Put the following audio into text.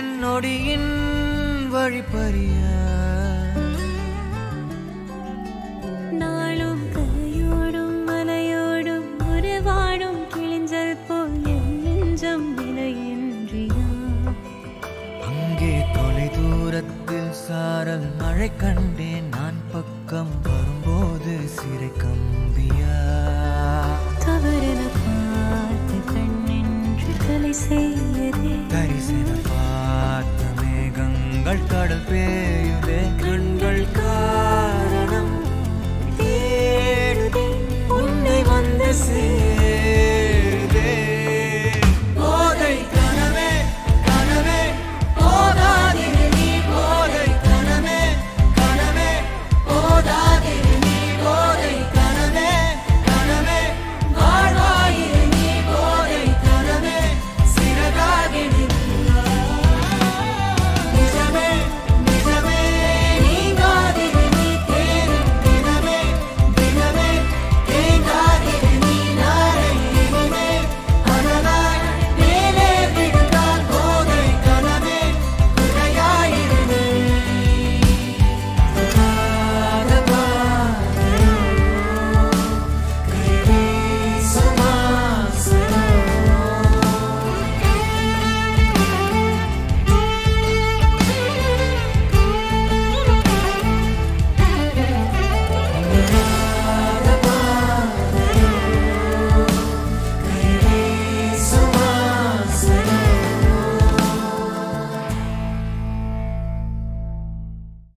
நொடியின் வழிப்பறிய நாளும் கரையோடும் மலையோடும் உருவாடும் கிழிஞ்சல் போல் என் நெஞ்சம் விலையின்றியா அங்கே தொலை தூரத்தில் சாரல் மழை கண்டேன் நான் பக்கம் வரும்போது சிறை கம்பியா தவறென பார்த்து கண்ணென்று கலை செய்யதே தரிசன பார்த்த மேகங்கள் கடல் பேயுதே